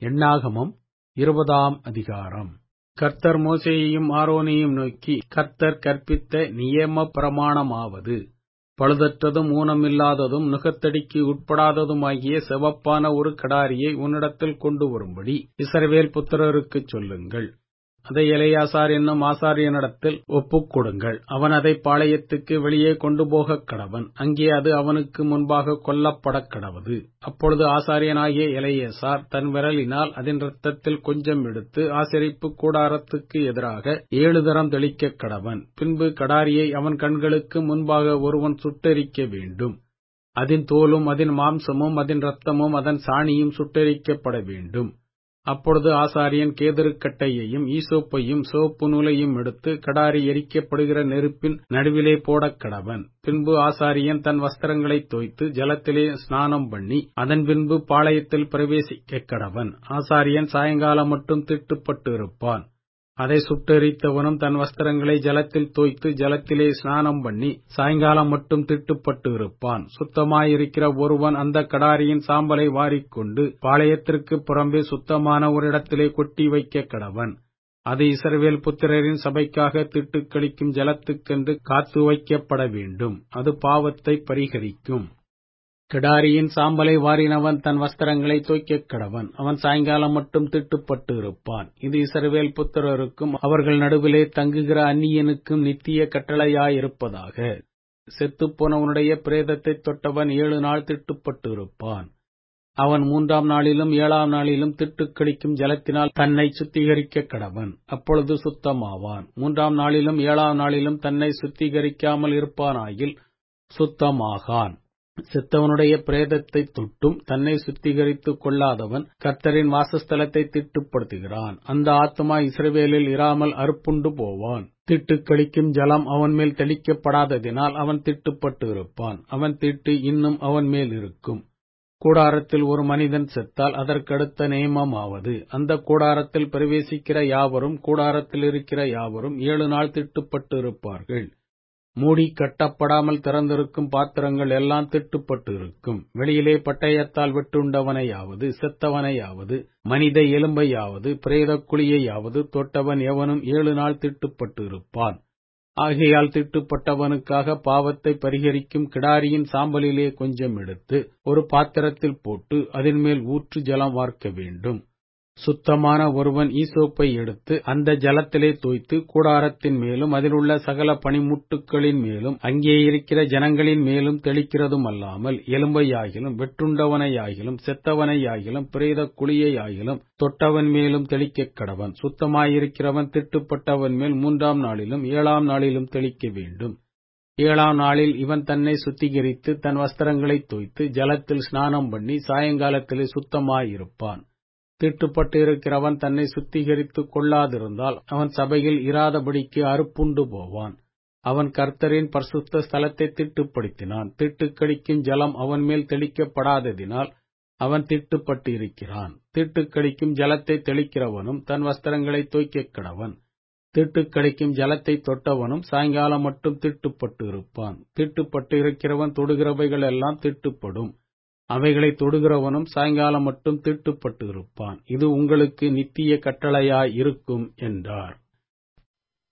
எண்ணாகமம் இருபதாம் அதிகாரம் கர்த்தர் மோசேயையும் ஆரோனையும் நோக்கி கர்த்தர் கற்பித்த நியம பிரமாணமாவது பழுதற்றதும் ஊனமில்லாததும் நுகத்தடிக்கு உட்படாததுமாகிய செவப்பான ஒரு கடாரியை உன்னிடத்தில் கொண்டு வரும்படி இஸ்ரவேல் புத்திரருக்குச் சொல்லுங்கள் அதை எலையாசார் என்னும் ஆசாரியனிடத்தில் ஒப்புக் கொடுங்கள் அவன் அதை பாளையத்துக்கு வெளியே கொண்டு போகக் கடவன் அங்கே அது அவனுக்கு முன்பாக கொல்லப்படக் கடவது அப்பொழுது ஆசாரியனாகிய எலையேசார் தன் விரலினால் அதன் இரத்தத்தில் கொஞ்சம் எடுத்து ஆசரிப்பு கூடாரத்துக்கு எதிராக ஏழு தரம் தெளிக்கக் கடவன் பின்பு கடாரியை அவன் கண்களுக்கு முன்பாக ஒருவன் சுட்டெரிக்க வேண்டும் அதன் தோலும் அதன் மாம்சமும் அதன் இரத்தமும் அதன் சாணியும் சுட்டெரிக்கப்பட வேண்டும் அப்பொழுது ஆசாரியன் கேதுருக்கட்டையையும் ஈசோப்பையும் சிவப்பு நூலையும் எடுத்து கடாரி எரிக்கப்படுகிற நெருப்பின் நடுவிலே போடக் கடவன் பின்பு ஆசாரியன் தன் வஸ்திரங்களை தோய்த்து ஜலத்திலே ஸ்நானம் பண்ணி அதன் பின்பு பாளையத்தில் பிரவேசிக்க கடவன் ஆசாரியன் சாயங்காலம் மட்டும் திட்டுப்பட்டு இருப்பான் அதை சுட்டெரித்தவனும் தன் வஸ்திரங்களை ஜலத்தில் தோய்த்து ஜலத்திலே ஸ்நானம் பண்ணி சாயங்காலம் மட்டும் திட்டுப்பட்டு இருப்பான் சுத்தமாயிருக்கிற ஒருவன் அந்த கடாரியின் சாம்பலை வாரிக்கொண்டு பாளையத்திற்கு புறம்பே சுத்தமான ஒரு இடத்திலே கொட்டி வைக்க கடவன் அது இசரவேல் புத்திரரின் சபைக்காக திட்டுக்களிக்கும் ஜலத்துக்கென்று காத்து வைக்கப்பட வேண்டும் அது பாவத்தை பரிகரிக்கும் கிடாரியின் சாம்பலை வாரினவன் தன் வஸ்திரங்களை தோய்க்கக் கடவன் அவன் சாயங்காலம் மட்டும் திட்டுப்பட்டு இருப்பான் இது இசரவேல் புத்திரருக்கும் அவர்கள் நடுவிலே தங்குகிற அந்நியனுக்கும் நித்திய கட்டளையாயிருப்பதாக செத்துப்போனவனுடைய பிரேதத்தை தொட்டவன் ஏழு நாள் திட்டுப்பட்டு இருப்பான் அவன் மூன்றாம் நாளிலும் ஏழாம் நாளிலும் திட்டுக்களிக்கும் ஜலத்தினால் தன்னை சுத்திகரிக்க கடவன் அப்பொழுது சுத்தமாவான் மூன்றாம் நாளிலும் ஏழாம் நாளிலும் தன்னை சுத்திகரிக்காமல் இருப்பானாயில் சுத்தமாகான் செத்தவனுடைய பிரேதத்தை தொட்டும் தன்னை சுத்திகரித்துக் கொள்ளாதவன் கர்த்தரின் வாசஸ்தலத்தை திட்டுப்படுத்துகிறான் அந்த ஆத்மா இஸ்ரவேலில் இராமல் அறுப்புண்டு போவான் திட்டுக்களிக்கும் ஜலம் அவன் மேல் தெளிக்கப்படாததினால் அவன் திட்டுப்பட்டு இருப்பான் அவன் திட்டு இன்னும் அவன் மேல் இருக்கும் கூடாரத்தில் ஒரு மனிதன் செத்தால் அதற்கடுத்த நியமமாவது அந்த கூடாரத்தில் பிரவேசிக்கிற யாவரும் கூடாரத்தில் இருக்கிற யாவரும் ஏழு நாள் திட்டுப்பட்டு இருப்பார்கள் மூடி கட்டப்படாமல் திறந்திருக்கும் பாத்திரங்கள் எல்லாம் திட்டுப்பட்டு இருக்கும் வெளியிலே பட்டயத்தால் வெட்டுண்டவனையாவது செத்தவனையாவது மனித எலும்பையாவது பிரேத குழியையாவது தொட்டவன் எவனும் ஏழு நாள் திட்டுப்பட்டு இருப்பான் ஆகையால் திட்டுப்பட்டவனுக்காக பாவத்தை பரிகரிக்கும் கிடாரியின் சாம்பலிலே கொஞ்சம் எடுத்து ஒரு பாத்திரத்தில் போட்டு அதன் மேல் ஊற்று ஜலம் வார்க்க வேண்டும் சுத்தமான ஒருவன் ஈசோப்பை எடுத்து அந்த ஜலத்திலே தோய்த்து கூடாரத்தின் மேலும் அதிலுள்ள சகல பனிமுட்டுக்களின் மேலும் அங்கே இருக்கிற ஜனங்களின் மேலும் தெளிக்கிறதும் அல்லாமல் எலும்பையாகிலும் வெட்டுண்டவனையாகிலும் செத்தவனையாகிலும் பிரேத குழியையாகிலும் தொட்டவன் மேலும் தெளிக்கக் கடவன் சுத்தமாயிருக்கிறவன் திட்டுப்பட்டவன் மேல் மூன்றாம் நாளிலும் ஏழாம் நாளிலும் தெளிக்க வேண்டும் ஏழாம் நாளில் இவன் தன்னை சுத்திகரித்து தன் வஸ்திரங்களை தோய்த்து ஜலத்தில் ஸ்நானம் பண்ணி சாயங்காலத்திலே சுத்தமாயிருப்பான் திட்டுப்பட்டு இருக்கிறவன் தன்னை சுத்திகரித்துக் கொள்ளாதிருந்தால் அவன் சபையில் இராதபடிக்கு அறுப்புண்டு போவான் அவன் கர்த்தரின் பரிசுத்த ஸ்தலத்தை திட்டுப்படுத்தினான் திட்டுக்கடிக்கும் ஜலம் அவன் மேல் தெளிக்கப்படாததினால் அவன் திட்டுப்பட்டு இருக்கிறான் திட்டுக்கடிக்கும் ஜலத்தை தெளிக்கிறவனும் தன் வஸ்திரங்களை தோய்க்கக் கடவன் திட்டுக்கடிக்கும் ஜலத்தை தொட்டவனும் சாயங்காலம் மட்டும் திட்டுப்பட்டு இருப்பான் திட்டுப்பட்டு இருக்கிறவன் தொடுகிறவைகள் எல்லாம் திட்டுப்படும் அவைகளை தொடுகிறவனும் சாயங்காலம் மட்டும் திட்டுப்பட்டு இருப்பான் இது உங்களுக்கு நித்திய கட்டளையாய் இருக்கும் என்றார்